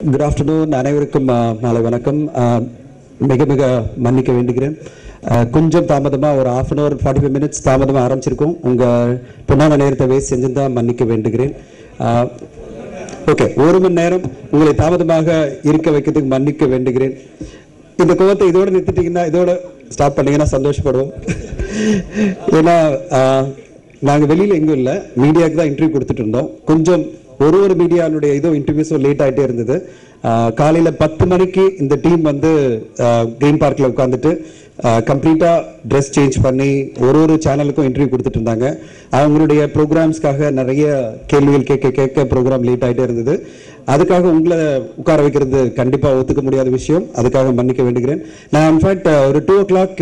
good afternoon அனைவருக்கும் ஆ, மாலை வணக்கம் ஆ, மிக மிக மன்னிக்க வேண்டுகிறேன் ஆ, கொஞ்சம் தாமதமாக ஒரு half an hour forty five minutes தாமதமாக ஆரம்பிச்சிருக்கோம் உங்கள் பொன்னான நேரத்தை வேஸ்ட் செஞ்சிருந்தா மன்னிக்க வேண்டுகிறேன் ஓகே ஒரு மணி நேரம் உங்களை தாமதமாக இருக்க வைக்கிறதுக்கு மன்னிக்க வேண்டுகிறேன் இந்த கோவத்தை இதோட நிறுத்திட்டீங்கன்னா இதோட ஸ்டாப் பண்ணீங்கன்னா சந்தோஷப்படுவோம் ஏன்னா நாங்கள் வெளியில் எங்கும் இல்லை மீடியாவுக்கு தான் இன்டர்வியூ கொடுத்துட்டு இருந்தோம் கொஞ்சம் ஒரு ஒரு மீடியானுடைய இதுவும் இன்டர்வியூஸும் லேட் ஆகிட்டே இருந்தது காலையில் பத்து மணிக்கு இந்த டீம் வந்து க்ரீன் பார்க்கில் உட்காந்துட்டு கம்ப்ளீட்டாக ட்ரெஸ் சேஞ்ச் பண்ணி ஒரு ஒரு சேனலுக்கும் இன்டர்வியூ கொடுத்துட்டு இருந்தாங்க அவங்களுடைய ப்ரோக்ராம்ஸ்க்காக நிறைய கேள்விகள் கேட்க கேட்க ப்ரோக்ராம் லேட் ஆகிட்டே இருந்தது அதுக்காக உங்களை உட்கார வைக்கிறது கண்டிப்பாக ஒத்துக்க முடியாத விஷயம் அதுக்காக மன்னிக்க வேண்டுகிறேன் நான் இன்ஃபேக்ட் ஒரு டூ ஓ கிளாக்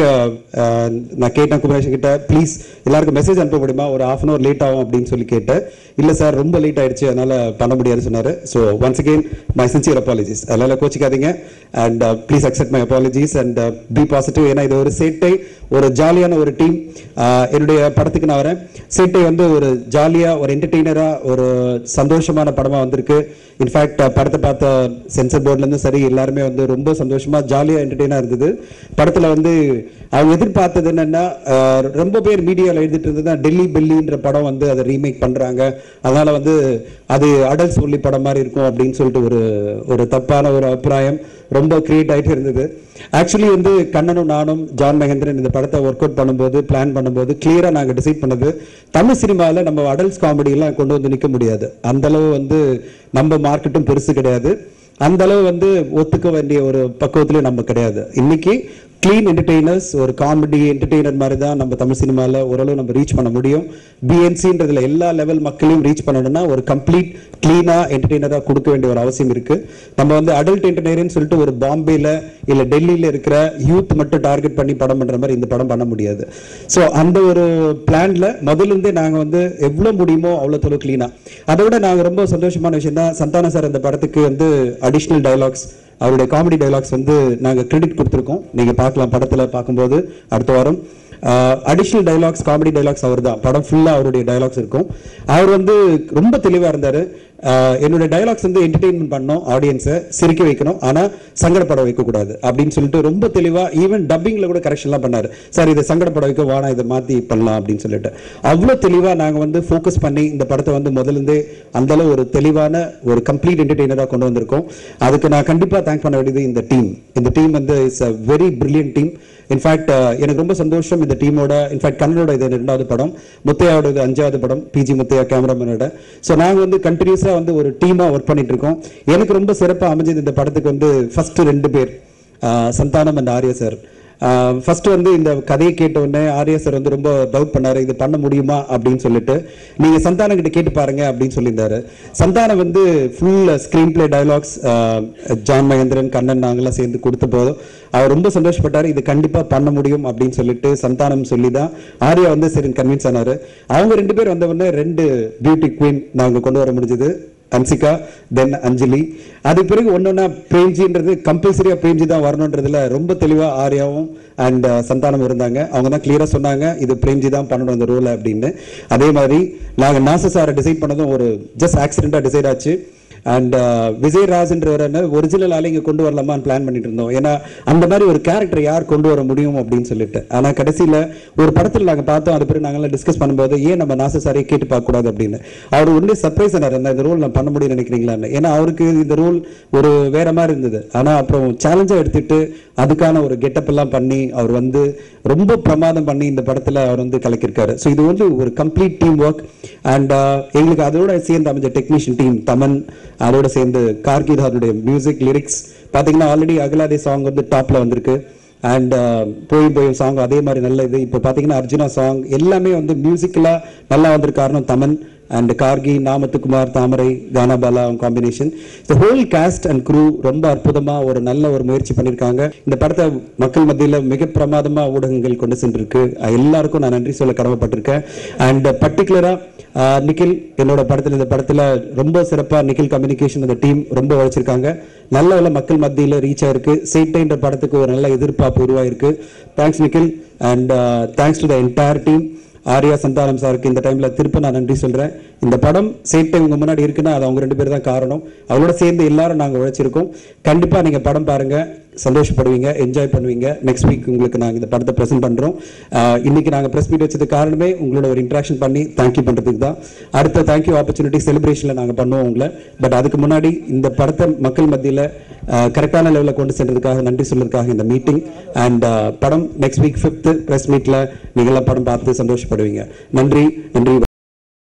நான் கேட்டேன் குமரேஷன் கிட்ட ப்ளீஸ் எல்லாருக்கும் மெசேஜ் அனுப்ப முடியுமா ஒரு ஹாஃப் அன் ஹவர் லேட் ஆகும் அப்படின்னு சொல்லி கேட்டேன் இல்லை சார் ரொம்ப லேட் ஆயிடுச்சு அதனால பண்ண முடியாதுன்னு சொன்னார் so once again my sincere apologies அதனால கோச்சிக்காதீங்க and please accept my apologies and be positive ஏன்னா இது ஒரு சேட்டை ஒரு ஜாலியான ஒரு டீம் என்னுடைய படத்துக்கு நான் வரேன் சேட்டை வந்து ஒரு ஜாலியாக ஒரு என்டர்டெய்னராக ஒரு சந்தோஷமான படமாக வந்திருக்கு இன்ஃபேக்ட் படத்தை பார்த்த சென்சர் போர்ட்லேருந்து சரி எல்லாருமே வந்து ரொம்ப சந்தோஷமாக ஜாலியாக என்டர்டெயினாக இருந்தது படத்தில் வந்து அவங்க எதிர்பார்த்தது என்னென்னா ரொம்ப பேர் மீடியாவில் எழுதிட்டு இருந்தது டெல்லி பெல்லின்ற படம் வந்து அதை ரீமேக் பண்ணுறாங்க அதனால் வந்து அது அடல்ட் சொல்லி படம் மாதிரி இருக்கும் அப்படின்னு சொல்லிட்டு ஒரு ஒரு தப்பான ஒரு அபிப்பிராயம் ரொம்ப கிரியேட் ஆகிட்டு இருந்தது ஆக்சுவலி வந்து கண்ணனும் நானும் ஜான் மகேந்திரன் இந்த படத்தை ஒர்க் அவுட் பண்ணும்போது பிளான் பண்ணும்போது கிளியராக நாங்கள் டிசைட் பண்ணது தமிழ் சினிமாவில் நம்ம அடல்ட்ஸ் காமெடியெல்லாம் கொண்டு வந்து நிற்க முடியாது அந்த அளவு வந்து நம்ம மார்க்கெட்டும் பெருசு கிடையாது அந்த அளவு வந்து ஒத்துக்க வேண்டிய ஒரு பக்குவத்திலே நம்ம கிடையாது இன்னைக்கு க்ளீன் என்டர்டெய்னர்ஸ் ஒரு காமெடி என்டர்டெய்னர் மாதிரி தான் நம்ம தமிழ் சினிமாவில் ஓரளவு நம்ம ரீச் பண்ண முடியும் பிஎன்சின்றதுல எல்லா லெவல் மக்களையும் ரீச் பண்ணணும்னா ஒரு கம்ப்ளீட் க்ளீனாக என்டர்டெய்னராக கொடுக்க வேண்டிய ஒரு அவசியம் இருக்கு நம்ம வந்து அடல்ட் என்டர்டெய்னர்னு சொல்லிட்டு ஒரு பாம்பேல இல்லை டெல்லியில் இருக்கிற யூத் மட்டும் டார்கெட் பண்ணி படம் பண்ணுற மாதிரி இந்த படம் பண்ண முடியாது ஸோ அந்த ஒரு பிளான்ல முதல்ல இருந்தே நாங்கள் வந்து எவ்வளோ முடியுமோ அவ்வளோ தொழில் க்ளீனாக அதை விட நாங்கள் ரொம்ப சந்தோஷமான விஷயம் தான் சந்தான சார் இந்த படத்துக்கு வந்து அடிஷ்னல் டைலாக்ஸ் அவருடைய காமெடி டைலாக்ஸ் வந்து நாங்கள் கிரெடிட் கொடுத்துருக்கோம் நீங்கள் பார்க்கலாம் படத்தில் பார்க்கும்போது அடுத்த வாரம் அடிஷ்னல் டைலாக்ஸ் காமெடி டைலாக்ஸ் அவர் தான் படம் ஃபுல்லாக அவருடைய டைலாக்ஸ் இருக்கும் அவர் வந்து ரொம்ப தெளிவாக இருந்தார் என்னோட டைலாக்ஸ் வந்து என்டர்டெயின்மெண்ட் பண்ணோம் ஆடியன்ஸை சிரிக்க வைக்கணும் ஆனால் சங்கடப்பட வைக்கக்கூடாது அப்படின்னு சொல்லிட்டு ரொம்ப தெளிவாக ஈவன் டப்பிங்கில் கூட கரெக்ஷன்லாம் பண்ணார் சார் இதை சங்கடப்பட வைக்க வானா இதை மாற்றி பண்ணலாம் அப்படின்னு சொல்லிட்டு அவ்வளோ தெளிவாக நாங்கள் வந்து ஃபோக்கஸ் பண்ணி இந்த படத்தை வந்து முதல்லேருந்தே அந்தளவு ஒரு தெளிவான ஒரு கம்ப்ளீட் என்டர்டெய்னராக கொண்டு வந்திருக்கோம் அதுக்கு நான் கண்டிப்பாக தேங்க் பண்ண வேண்டியது இந்த டீம் இந்த டீம் வந்து it's a very brilliant team in fact எனக்கு ரொம்ப சந்தோஷம் இந்த டீமோட இன்ஃபேக்ட் கண்ணனோட இது ரெண்டாவது படம் முத்தையாவோட இது அஞ்சாவது படம் பிஜி முத்தையா கேமராமேனோட ஸோ நாங்கள் வந்து கண்டினியூஸாக வந்து ஒரு டீமாக ஒர்க் பண்ணிட்டு இருக்கோம் எனக்கு ரொம்ப சிறப்பாக அமைஞ்சது இந்த படத்துக்கு வந்து ஃபர்ஸ்ட் ரெண்டு பேர் ஆஹ் Santhanam and Arya sir first வந்து இந்த கதையை கேட்ட உடனே ஆர்யா சார் வந்து ரொம்ப டவுட் பண்ணாரு இது பண்ண முடியுமா அப்படின்னு சொல்லிட்டு நீங்க சந்தானம் கிட்ட கேட்டு பாருங்க அப்படின்னு சொல்லியிருந்தாரு சந்தானம் வந்து full screenplay dialogues John Mahendran Kannan நாங்கெல்லாம் சேர்ந்து கொடுத்த போதும் அவர் ரொம்ப சந்தோஷப்பட்டாரு இது கண்டிப்பா பண்ண முடியும் அப்படின்னு சொல்லிட்டு சந்தானம் சொல்லி தான் ஆர்யா வந்து சரி கன்வின்ஸ் ஆனாரு அவங்க ரெண்டு பேர் வந்த உடனே ரெண்டு பியூட்டி குவீன் நாங்க கொண்டு வர முடிஞ்சது அன்சிகா தென் அஞ்சலி அதுக்கு பிறகு ஒன்னொன்னா பிரேம்ஜின்றது கம்பல்சரியா பிரேம்ஜி தான் வரணுன்றதுல ரொம்ப தெளிவா ஆர்யாவும் அண்ட் சந்தானம் இருந்தாங்க அவங்க தான் கிளியரா சொன்னாங்க இது பிரேம்ஜி தான் பண்ணணும் அந்த ரோலை அப்படின்னு அதே மாதிரி நாங்க நாச சாரை டிசைட் பண்ணதும் ஒரு ஜஸ்ட் ஆக்சிடென்டா டிசைட் ஆச்சு அண்ட் விஜய் ராஜ்ன்றவர் ஒரிஜினல் ஆளை இங்கே கொண்டு வரலாமான்னு பிளான் பண்ணிட்டு இருந்தோம் ஏன்னா அந்த மாதிரி ஒரு கேரக்டர் யார் கொண்டு வர முடியும் அப்படின்னு சொல்லிட்டு ஆனால் கடைசியில் ஒரு படத்தில் நாங்கள் பார்த்தோம் அது பிறகு நாங்களாம் டிஸ்கஸ் பண்ணும்போது ஏன் நம்ம நாச சாரியை கேட்டு பார்க்கக்கூடாது அப்படின்னு அவர் ஒன்றே சர்ப்ரைஸ் ஆனார் என்ன இந்த ரோல் நான் பண்ண முடியும்னு நினைக்கிறீங்களான்னு ஏன்னா அவருக்கு இந்த ரோல் ஒரு வேற மாதிரி இருந்தது ஆனால் அப்புறம் சேலஞ்சாக எடுத்துட்டு அதுக்கான ஒரு கெட்டப் எல்லாம் பண்ணி அவர் வந்து ரொம்ப பிரமாதம் பண்ணி இந்த படத்தில் அவர் வந்து கலக்கியிருக்காரு ஸோ இது வந்து ஒரு கம்ப்ளீட் டீம் ஒர்க் அண்ட் எங்களுக்கு அதோட சேர்ந்து அமைஞ்ச டெக்னீஷியன் டீம் தமன் அதோட சேர்ந்து கார்கித் அதனுடைய மியூசிக் லிரிக்ஸ் பார்த்தீங்கன்னா ஆல்ரெடி அகலாதே சாங் வந்து டாப்ல வந்திருக்கு அண்ட் போய் போய் சாங் அதே மாதிரி நல்ல இது இப்போ பார்த்தீங்கன்னா அர்ஜுனா சாங் எல்லாமே வந்து மியூசிக்கலாக நல்லா வந்திருக்க காரணம் தமன் அண்ட் கார்கி நாமத்துக்குமார் தாமரை கானாபாலா காம்பினேஷன் இந்த ஹோல் காஸ்ட் அண்ட் க்ரூ ரொம்ப அற்புதமா ஒரு நல்ல ஒரு முயற்சி பண்ணியிருக்காங்க இந்த படத்தை மக்கள் மத்தியில் மிக பிரமாதமா ஊடகங்கள் கொண்டு சென்றிருக்கு அஹ் எல்லாருக்கும் நான் நன்றி சொல்ல கடமைப்பட்டிருக்கேன் அண்ட் பர்டிகுலரா நிக்கில் என்னோட படத்தில் இந்த படத்தில் ரொம்ப சிறப்பாக நிக்கில் கம்யூனிகேஷன் அந்த டீம் ரொம்ப உழைச்சிருக்காங்க நல்ல நல்ல மக்கள் மத்தியில் ரீச் ஆயிருக்கு சேட்டைன்ற படத்துக்கு ஒரு நல்ல எதிர்பார்ப்பு உருவாயிருக்கு thanks Nikhil and thanks to the entire team Arya Santhanam சாருக்கு இந்த டைமில் திருப்ப நான் நன்றி சொல்கிறேன் இந்த படம் சேட்டை உங்கள் முன்னாடி இருக்குன்னா அது அவங்க ரெண்டு பேர் தான் காரணம் அவங்களோட சேர்ந்து எல்லாரும் நாங்கள் உழைச்சிருக்கோம் கண்டிப்பாக நீங்கள் படம் பாருங்கள் சந்தோஷப்படுவீங்க என்ஜாய் பண்ணுவீங்க நெக்ஸ்ட் வீக் உங்களுக்கு நாங்கள் இந்த படத்தை ப்ரெசென்ட் பண்ணுறோம் இன்னைக்கு நாங்கள் ப்ரெஸ் மீட் வச்சது காரணமே உங்களோட ஒரு இன்ட்ராக்ஷன் பண்ணி தேங்க்யூ பண்ணுறதுக்கு தான் அடுத்த தேங்க்யூ ஆப்பர்ச்சுனிட்டி செலிப்ரேஷனில் நாங்கள் பண்ணுவோம் உங்களை பட் அதுக்கு முன்னாடி இந்த படத்தை மக்கள் மத்தியில் கரெக்டான லெவலில் கொண்டு சென்றதுக்காக நன்றி சொல்றதுக்காக இந்த மீட்டிங் அண்ட் படம் நெக்ஸ்ட் வீக் ஃபிஃப்த்து ப்ரெஸ் மீட்டில் நீங்களாம் படம் பார்த்து சந்தோஷப்படுவீங்க நன்றி நன்றி